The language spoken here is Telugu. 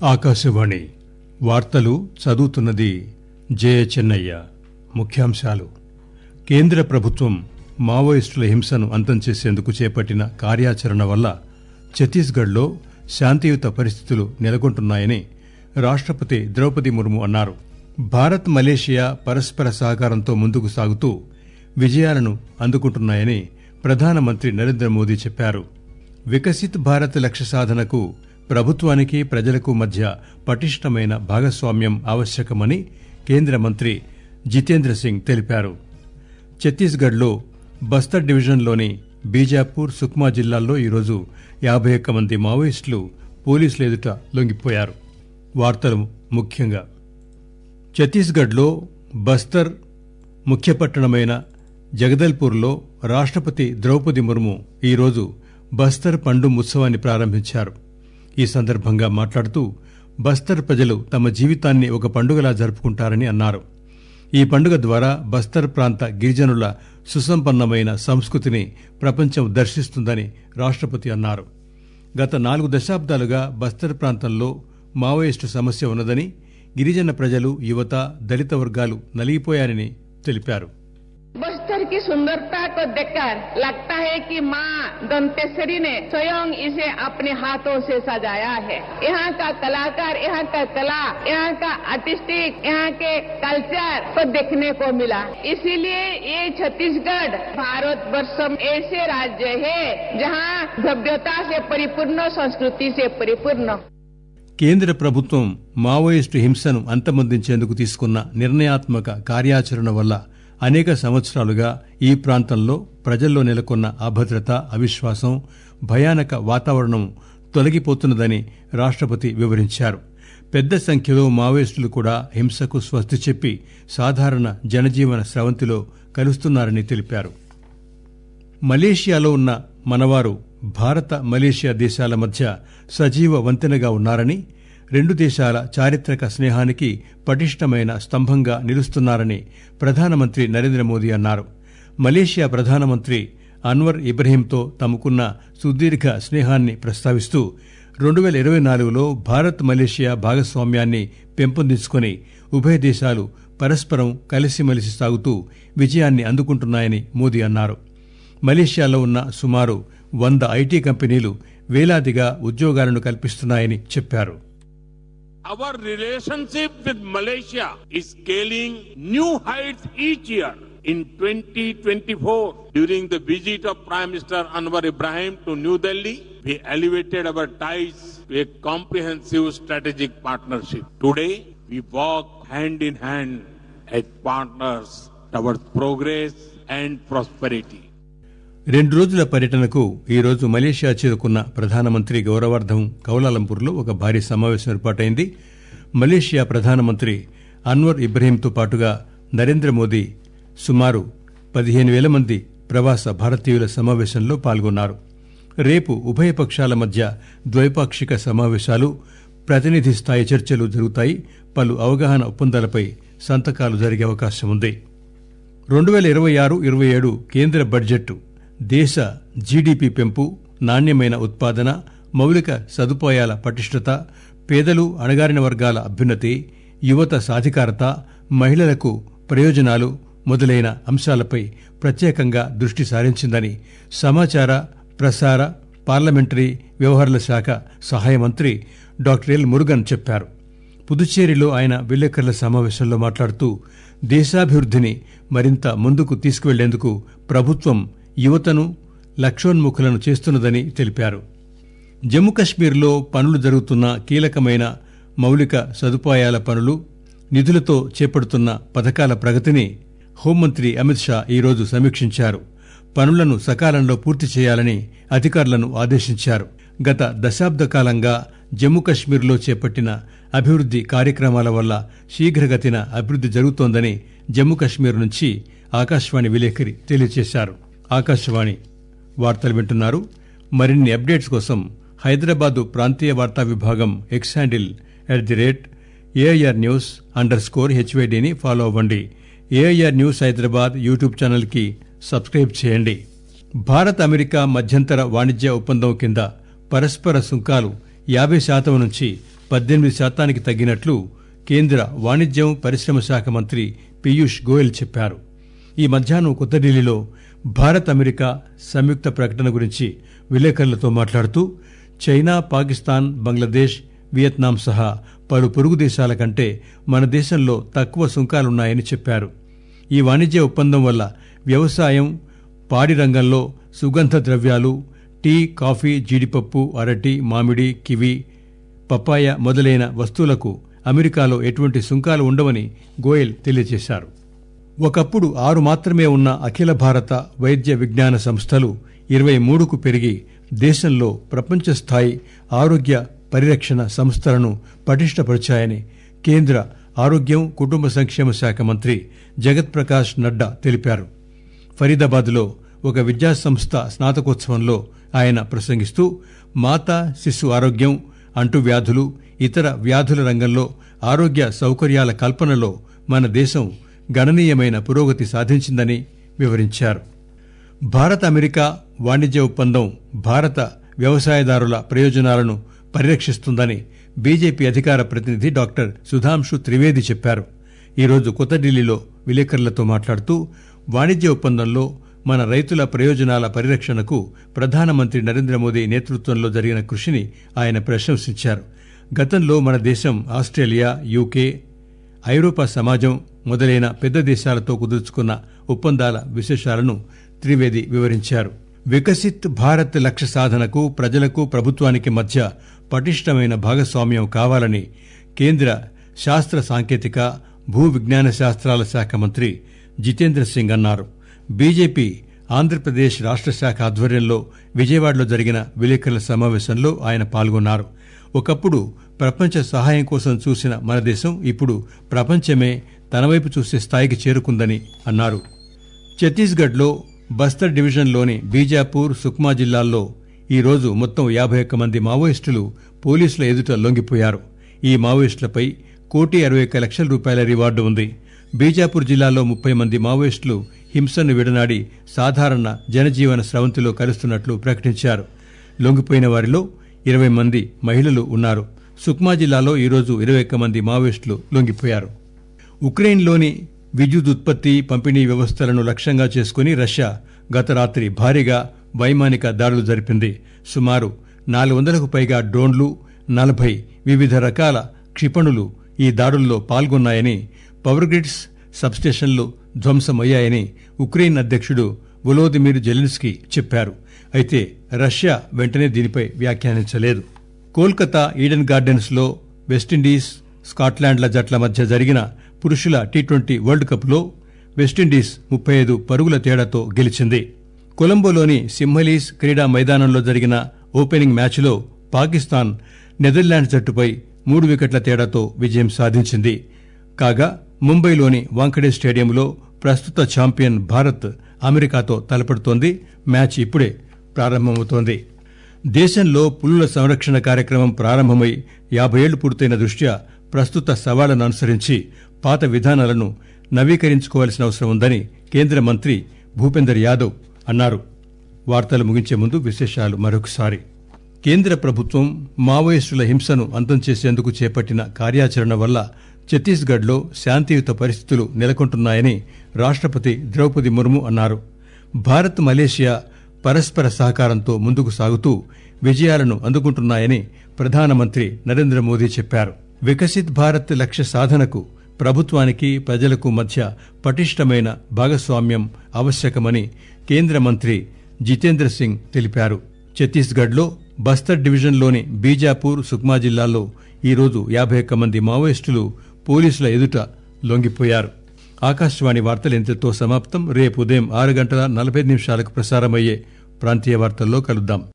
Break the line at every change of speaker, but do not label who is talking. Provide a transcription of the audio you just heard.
ఆకాశవాణి వార్తలు చదువుతున్నది జయ చెన్నయ్య ముఖ్యాంశాలు కేంద్ర ప్రభుత్వం మావోయిస్టుల హింసను అంతం చేసేందుకు చేపట్టిన కార్యాచరణ వల్ల ఛత్తీస్గఢ్లో శాంతియుత పరిస్థితులు నెలకొంటున్నాయని రాష్టపతి ద్రౌపది ముర్ము అన్నారు భారత్ మలేషియా పరస్పర సహకారంతో ముందుకు సాగుతూ విజయాలను అందుకుంటున్నాయని ప్రధానమంత్రి నరేంద్ర మోదీ చెప్పారు వికసిత్ భారత్ లక్ష్య సాధనకు ప్రభుత్వానికి ప్రజలకు మధ్య పటిష్టమైన భాగస్వామ్యం ఆవశ్యకమని కేంద్ర మంత్రి జితేంద్ర సింగ్ తెలిపారు ఛత్తీస్గఢ్లో బస్తర్ డివిజన్లోని బీజాపూర్ సుక్మా జిల్లాల్లో ఈరోజు యాభై ఒక్క మంది మావోయిస్టులు పోలీసుల ఎదుట లొంగిపోయారు వార్తలు ముఖ్యంగా ఛత్తీస్గఢ్లో బస్తర్ ముఖ్య పట్టణమైన జగదల్పూర్లో రాష్టపతి ద్రౌపది ముర్ము ఈరోజు బస్తర్ పండు ఉత్సవాన్ని ప్రారంభించారు ఈ సందర్భంగా మాట్లాడుతూ బస్తర్ ప్రజలు తమ జీవితాన్ని ఒక పండుగలా జరుపుకుంటారని అన్నారు ఈ పండుగ ద్వారా బస్తర్ ప్రాంత గిరిజనుల సుసంపన్నమైన సంస్కృతిని ప్రపంచం దర్శిస్తుందని రాష్టపతి అన్నారు గత నాలుగు దశాబ్దాలుగా బస్తర్ ప్రాంతంలో మావోయిస్టు సమస్య ఉన్నదని గిరిజన ప్రజలు యువత దళిత వర్గాలు నలిగిపోయారని తెలిపారు
बस्तर की सुंदरता को देखकर लगता है कि माँ दंतेश्वरी ने स्वयं इसे अपने हाथों से सजाया है यहाँ का कलाकार यहाँ का कला यहाँ का आर्टिस्टिक यहाँ के कल्चर को देखने को मिला इसीलिए ये छत्तीसगढ़ भारत वर्ष में ऐसे राज्य है जहाँ भव्यता से परिपूर्ण संस्कृति से परिपूर्ण
కేంద్ర ప్రభుత్వం మావోయిస్టు హింసను అంతమొందించేందుకు తీసుకున్న నిర్ణయాత్మక కార్యాచరణ వల్ల అనేక సంవత్సరాలుగా ఈ ప్రాంతంలో ప్రజల్లో నెలకొన్న అభద్రత అవిశ్వాసం భయానక వాతావరణం తొలగిపోతున్నదని రాష్టపతి వివరించారు పెద్ద సంఖ్యలో మావోయిస్టులు కూడా హింసకు స్వస్తి చెప్పి సాధారణ జనజీవన స్రవంతిలో కలుస్తున్నారని తెలిపారు మలేషియాలో ఉన్న మనవారు భారత మలేషియా దేశాల మధ్య సజీవ వంతెనగా ఉన్నారని రెండు దేశాల చారిత్రక స్నేహానికి పటిష్టమైన స్తంభంగా నిలుస్తున్నారని ప్రధానమంత్రి నరేంద్ర మోదీ అన్నారు మలేషియా ప్రధానమంత్రి అన్వర్ ఇబ్రహీంతో తమకున్న సుదీర్ఘ స్నేహాన్ని ప్రస్తావిస్తూ రెండు వేల ఇరవై నాలుగులో భారత్ మలేషియా భాగస్వామ్యాన్ని పెంపొందించుకుని ఉభయ దేశాలు పరస్పరం కలిసిమెలిసి సాగుతూ విజయాన్ని అందుకుంటున్నాయని మోదీ అన్నారు మలేషియాలో ఉన్న సుమారు వంద ఐటీ కంపెనీలు వేలాదిగా ఉద్యోగాలను కల్పిస్తున్నాయని చెప్పారు
Our relationship with Malaysia is scaling new heights each year. In 2024, during the visit of Prime Minister Anwar Ibrahim to New Delhi, we elevated our ties to a comprehensive strategic partnership. Today, we walk hand in hand as partners towards progress and prosperity.
రెండు రోజుల పర్యటనకు ఈ రోజు మలేషియా చేరుకున్న ప్రధానమంత్రి గౌరవార్థం కౌలాలంపూర్లో ఒక భారీ సమావేశం ఏర్పాటైంది మలేషియా ప్రధానమంత్రి అన్వర్ ఇబ్రహీంతో పాటుగా నరేంద్ర మోదీ సుమారు పదిహేను వేల మంది ప్రవాస భారతీయుల సమావేశంలో పాల్గొన్నారు రేపు ఉభయ పక్షాల మధ్య ద్వైపాక్షిక సమావేశాలు ప్రతినిధి స్థాయి చర్చలు జరుగుతాయి పలు అవగాహన ఒప్పందాలపై సంతకాలు జరిగే అవకాశం ఉంది రెండు వేల ఇరవై ఆరు ఇరవై ఏడు కేంద్ర బడ్జెట్ దేశ జీడీపీ పెంపు నాణ్యమైన ఉత్పాదన మౌలిక సదుపాయాల పటిష్టత పేదలు అణగారిన వర్గాల అభ్యున్నతి యువత సాధికారత మహిళలకు ప్రయోజనాలు మొదలైన అంశాలపై ప్రత్యేకంగా దృష్టి సారించిందని సమాచార ప్రసార పార్లమెంటరీ వ్యవహారాల శాఖ సహాయ మంత్రి డాక్టర్ ఎల్ మురుగన్ చెప్పారు పుదుచ్చేరిలో ఆయన విలేకరుల సమావేశంలో మాట్లాడుతూ దేశాభివృద్ధిని మరింత ముందుకు తీసుకువెళ్లేందుకు ప్రభుత్వం యువతను లక్షోన్ముఖులను చేస్తున్నదని తెలిపారు జమ్మూ కశ్మీర్లో పనులు జరుగుతున్న కీలకమైన మౌలిక సదుపాయాల పనులు నిధులతో చేపడుతున్న పథకాల ప్రగతిని హోంమంత్రి అమిత్ షా ఈరోజు సమీక్షించారు పనులను సకాలంలో పూర్తి చేయాలని అధికారులను ఆదేశించారు గత దశాబ్ద కాలంగా జమ్మూ కశ్మీర్లో చేపట్టిన అభివృద్ది కార్యక్రమాల వల్ల శీఘ్రగతిన అభివృద్ది జరుగుతోందని జమ్మూ కశ్మీర్ నుంచి ఆకాశవాణి విలేకరి తెలియజేశారు ఆకాశవాణి వార్తలు వింటున్నారు మరిన్ని అప్డేట్స్ కోసం హైదరాబాదు ప్రాంతీయ వార్తా విభాగం X handle at the rate A I R news underscore హెచ్వైడిని ఫాలో అవ్వండి A I R news Hyderabad YouTube channel కి సబ్స్క్రైబ్ చేయండి భారత్ అమెరికా మధ్యంతర వాణిజ్య ఒప్పందం కింద పరస్పర సుంకాలు యాభై శాతం నుంచి పద్దెనిమిది శాతానికి తగ్గినట్లు కేంద్ర వాణిజ్యం పరిశ్రమ శాఖ మంత్రి పీయూష్ గోయల్ చెప్పారు ఈ మధ్యాహ్నం కొత్త ఢిల్లీలో భారత్ అమెరికా సంయుక్త ప్రకటన గురించి విలేకరులతో మాట్లాడుతూ చైనా పాకిస్తాన్ బంగ్లాదేశ్ వియత్నాం సహా పలు పొరుగు దేశాల కంటే మన దేశంలో తక్కువ సుంకాలున్నాయని చెప్పారు ఈ వాణిజ్య ఒప్పందం వల్ల వ్యవసాయం పాడి రంగంలో సుగంధ ద్రవ్యాలు టీ కాఫీ జీడిపప్పు అరటి మామిడి కివి పప్పాయ మొదలైన వస్తువులకు అమెరికాలో ఎటువంటి సుంకాలు ఉండవని గోయల్ తెలియజేశారు ఒకప్పుడు ఆరు మాత్రమే ఉన్న అఖిల భారత వైద్య విజ్ఞాన సంస్థలు ఇరవై మూడుకు పెరిగి దేశంలో ప్రపంచ స్థాయి ఆరోగ్య పరిరక్షణ సంస్థలను పటిష్టపరిచాయని కేంద్ర ఆరోగ్యం కుటుంబ సంక్షేమ శాఖ మంత్రి జగత్ ప్రకాష్ నడ్డా తెలిపారు ఫరీదాబాద్లో ఒక విద్యాసంస్థ స్నాతకోత్సవంలో ఆయన ప్రసంగిస్తూ మాతా శిశు ఆరోగ్యం అంటువ్యాధులు ఇతర వ్యాధుల రంగంలో ఆరోగ్య సౌకర్యాల కల్పనలో మన దేశం గణనీయమైన పురోగతి సాధించిందని వివరించారు భారత అమెరికా వాణిజ్య ఒప్పందం భారత వ్యవసాయదారుల ప్రయోజనాలను పరిరక్షిస్తుందని బీజేపీ అధికార ప్రతినిధి డాక్టర్ సుధాంశు త్రివేది చెప్పారు ఈరోజు కొత్త ఢిల్లీలో విలేకరులతో మాట్లాడుతూ వాణిజ్య ఒప్పందంలో మన రైతుల ప్రయోజనాల పరిరక్షణకు ప్రధానమంత్రి నరేంద్ర మోదీ నేతృత్వంలో జరిగిన కృషిని ఆయన ప్రశంసించారు గతంలో మన దేశం ఆస్ట్రేలియా యూకే ఐరోపా సమాజం మొదలైన పెద్ద దేశాలతో కుదుర్చుకున్న ఒప్పందాల విశేషాలను త్రివేది వివరించారు వికసిత్ భారత్ లక్ష్య సాధనకు ప్రజలకు ప్రభుత్వానికి మధ్య పటిష్టమైన భాగస్వామ్యం కావాలని కేంద్ర శాస్త్ర సాంకేతిక భూ విజ్ఞాన శాస్త్రాల శాఖ మంత్రి జితేంద్ర సింగ్ అన్నారు బీజేపీ ఆంధ్రప్రదేశ్ రాష్ట్ర శాఖ ఆధ్వర్యంలో విజయవాడలో జరిగిన విలేకరుల సమావేశంలో ఆయన పాల్గొన్నారు ఒకప్పుడు ప్రపంచ సహాయం కోసం చూసిన మన దేశం ఇప్పుడు ప్రపంచమే తన వైపు చూసే స్థాయికి చేరుకుందని అన్నారు ఛత్తీస్గఢ్లో బస్తర్ డివిజన్లోని బీజాపూర్ సుక్మా జిల్లాల్లో ఈరోజు మొత్తం యాభై ఒక్క మంది మావోయిస్టులు పోలీసుల ఎదుట లొంగిపోయారు ఈ మావోయిస్టులపై కోటి అరవై ఒక్క లక్షల రూపాయల రివార్డు ఉంది బీజాపూర్ జిల్లాలో ముప్పై మంది మావోయిస్టులు హింసను విడనాడి సాధారణ జనజీవన స్రవంతిలో కలుస్తున్నట్లు ప్రకటించారు లొంగిపోయిన వారిలో ఇరవై మంది మహిళలు ఉన్నారు సుక్మా జిల్లాలో ఈరోజు ఇరవై ఒక్క మంది మావోయిస్టులు లొంగిపోయారు ఉక్రెయిన్లోని విద్యుత్ ఉత్పత్తి పంపిణీ వ్యవస్థలను లక్ష్యంగా చేసుకుని రష్యా గత రాత్రి భారీగా వైమానిక దాడులు జరిపింది సుమారు నాలుగు వందలకు పైగా డ్రోన్లు నలభై వివిధ రకాల క్షిపణులు ఈ దాడుల్లో పాల్గొన్నాయని పవర్ గ్రిడ్స్ సబ్స్టేషన్లు ధ్వంసమయ్యాయని ఉక్రెయిన్ అధ్యక్షుడు వొలోదిమిర్ జెలెన్స్కీ చెప్పారు అయితే రష్యా వెంటనే దీనిపై వ్యాఖ్యానించలేదు కోల్కతా ఈడెన్ గార్డెన్స్ లో వెస్టిండీస్ స్కాట్లాండ్ల జట్ల మధ్య జరిగిన పురుషుల టీ ట్వంటీ వరల్డ్ కప్ లో వెస్టిండీస్ ముప్పై ఐదు పరుగుల తేడాతో గెలిచింది కొలంబోలోని సింహలీస్ క్రీడా మైదానంలో జరిగిన ఓపెనింగ్ మ్యాచ్లో పాకిస్తాన్ నెదర్లాండ్స్ జట్టుపై మూడు వికెట్ల తేడాతో విజయం సాధించింది కాగా ముంబైలోని వాంఖడే స్టేడియంలో ప్రస్తుత ఛాంపియన్ భారత్ అమెరికాతో తలపడుతోంది మ్యాచ్ ఇప్పుడే ప్రారంభమవుతోంది దేశంలో పులుల సంరక్షణ కార్యక్రమం ప్రారంభమై యాభై ఏళ్లు పూర్తయిన దృష్ట్యా ప్రస్తుత సవాళ్లను అనుసరించి పాత విధానాలను నవీకరించుకోవాల్సిన అవసరం ఉందని కేంద్ర మంత్రి భూపేందర్ యాదవ్ అన్నారు వార్తలు ముగించే ముందు విశేషాలు మరొకసారి కేంద్ర ప్రభుత్వం మావోయిస్టుల హింసను అంతం చేసేందుకు చేపట్టిన కార్యాచరణ వల్ల ఛత్తీస్గఢ్లో శాంతియుత పరిస్థితులు నెలకొంటున్నాయని రాష్టపతి ద్రౌపది ముర్ము అన్నారు భారత్ మలేషియా పరస్పర సహకారంతో ముందుకు సాగుతూ విజయాలను అందుకుంటున్నాయని ప్రధానమంత్రి నరేంద్ర మోదీ చెప్పారు వికసిత్ భారత్ లక్ష్య సాధనకు ప్రభుత్వానికి ప్రజలకు మధ్య పటిష్టమైన భాగస్వామ్యం ఆవశ్యకమని కేంద్ర మంత్రి జితేంద్ర సింగ్ తెలిపారు ఛత్తీస్గఢ్లో బస్తర్ డివిజన్లోని బీజాపూర్ సుక్మా జిల్లాల్లో ఈరోజు యాభై ఒక్క మంది మావోయిస్టులు పోలీసుల ఎదుట లొంగిపోయారు ఆకాశవాణి వార్తలు ఇంతతో సమాప్తం రేపు ఉదయం ఆరు గంటల నలభై నిమిషాలకు ప్రసారమయ్యే ప్రాంతీయ వార్తల్లో కలుద్దాం